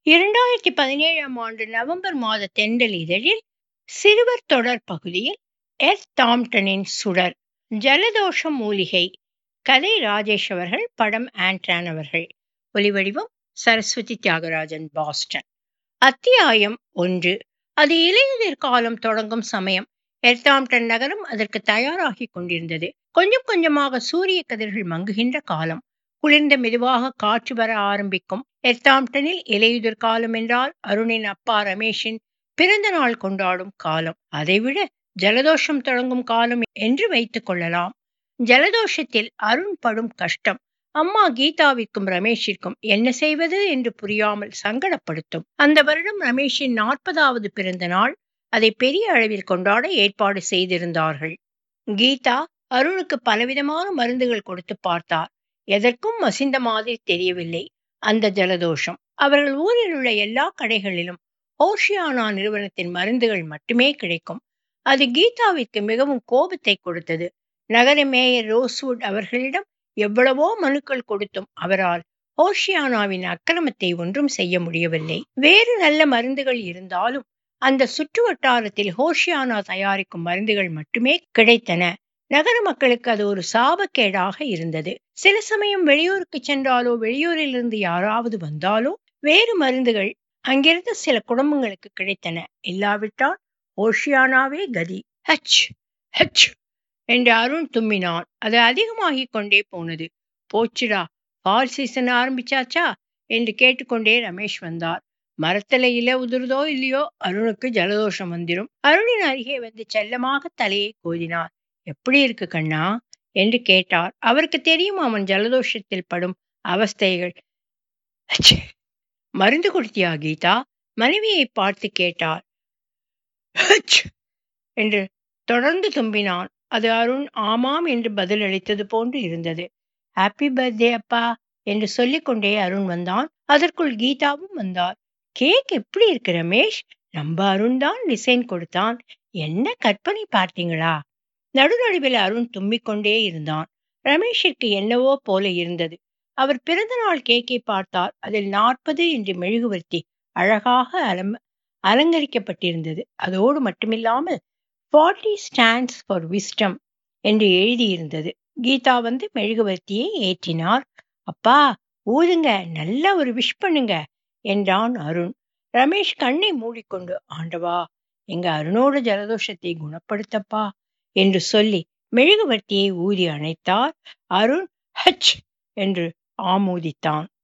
இரண்டாயிரத்தி பதினேழாம் ஆண்டு நவம்பர் மாத தென்றல் இதழில் சிறுவர் தொடர் பகுதியில் எஸ் டாம்டனின் சுடர் ஜலதோஷம் மூலிகை கதை ராஜேஷ் அவர்கள் படம் ஆண்ட்ரான் அவர்கள் ஒலிவடிவம் சரஸ்வதி தியாகராஜன் பாஸ்டன் அத்தியாயம் ஒன்று அது இலையுதிர் காலம் தொடங்கும் சமயம் எர்தாம்டன் நகரம் அதற்கு தயாராகி கொண்டிருந்தது கொஞ்சம் கொஞ்சமாக சூரிய கதிர்கள் மங்குகின்ற காலம் குளிர்ந்த மெதுவாக காற்று வர ஆரம்பிக்கும் எர்தாம்டனில் இலையுதிர் காலம் என்றால் அருணின் அப்பா ரமேஷின் பிறந்த நாள் கொண்டாடும் காலம் அதைவிட ஜலதோஷம் தொடங்கும் காலம் என்று வைத்துக் கொள்ளலாம் ஜலதோஷத்தில் அருண் படும் கஷ்டம் அம்மா கீதாவிற்கும் ரமேஷிற்கும் என்ன செய்வது என்று புரியாமல் சங்கடப்படுத்தும் அந்த வருடம் ரமேஷின் நாற்பதாவது பிறந்த நாள் அதை பெரிய அளவில் கொண்டாட ஏற்பாடு செய்திருந்தார்கள் கீதா அருணுக்கு பலவிதமான மருந்துகள் கொடுத்து பார்த்தார் எதற்கும் மசிந்த மாதிரி தெரியவில்லை அந்த ஜலதோஷம் அவர்கள் ஊரில் உள்ள எல்லா கடைகளிலும் ஓஷியானா நிறுவனத்தின் மருந்துகள் மட்டுமே கிடைக்கும் அது கீதாவிற்கு மிகவும் கோபத்தை கொடுத்தது நகர மேயர் ரோஸ்வுட் அவர்களிடம் எவ்வளவோ மனுக்கள் கொடுத்தும் அவரால் ஓஷியானாவின் அக்கிரமத்தை ஒன்றும் செய்ய முடியவில்லை வேறு நல்ல மருந்துகள் இருந்தாலும் அந்த சுற்று வட்டாரத்தில் ஹோஷியானா தயாரிக்கும் மருந்துகள் மட்டுமே கிடைத்தன நகர மக்களுக்கு அது ஒரு சாபக்கேடாக இருந்தது சில சமயம் வெளியூருக்கு சென்றாலோ வெளியூரிலிருந்து யாராவது வந்தாலோ வேறு மருந்துகள் அங்கிருந்த சில குடும்பங்களுக்கு கிடைத்தன இல்லாவிட்டால் ஓஷியானாவே கதி ஹச் ஹச் என்று அருண் தும்மினான் அது அதிகமாகிக் கொண்டே போனது போச்சுடா பால் சீசன் ஆரம்பிச்சாச்சா என்று கேட்டுக்கொண்டே ரமேஷ் வந்தார் மரத்துல இல உதிர்தோ இல்லையோ அருணுக்கு ஜலதோஷம் வந்துடும் அருணின் அருகே வந்து செல்லமாக தலையை கோதினார் எப்படி இருக்கு கண்ணா என்று கேட்டார் அவருக்கு தெரியும் அவன் ஜலதோஷத்தில் படும் அவஸ்தைகள் மருந்து கொடுத்தியா கீதா மனைவியை பார்த்து கேட்டார் என்று தொடர்ந்து தும்பினான் அது அருண் ஆமாம் என்று பதில் அளித்தது போன்று இருந்தது ஹாப்பி பர்த்டே அப்பா என்று சொல்லிக்கொண்டே அருண் வந்தான் அதற்குள் கீதாவும் வந்தார் கேக் எப்படி இருக்கு ரமேஷ் நம்ம அருண் தான் டிசைன் கொடுத்தான் என்ன கற்பனை பார்த்தீங்களா நடுநடுவில் அருண் தும்மிக்கொண்டே இருந்தான் ரமேஷிற்கு என்னவோ போல இருந்தது அவர் பிறந்த நாள் கேக்கை பார்த்தார் அதில் நாற்பது என்று மெழுகுவர்த்தி அழகாக அலம் அலங்கரிக்கப்பட்டிருந்தது அதோடு மட்டுமில்லாமல் ஃபார்ட்டி ஸ்டாண்ட்ஸ் ஃபார் விஸ்டம் என்று எழுதியிருந்தது கீதா வந்து மெழுகுவர்த்தியை ஏற்றினார் அப்பா ஊதுங்க நல்ல ஒரு விஷ் பண்ணுங்க என்றான் அருண் ரமேஷ் கண்ணை மூடிக்கொண்டு ஆண்டவா எங்க அருணோட ஜலதோஷத்தை குணப்படுத்தப்பா என்று சொல்லி மெழுகுவர்த்தியை ஊதி அணைத்தார் அருண் ஹச் என்று ஆமோதித்தான்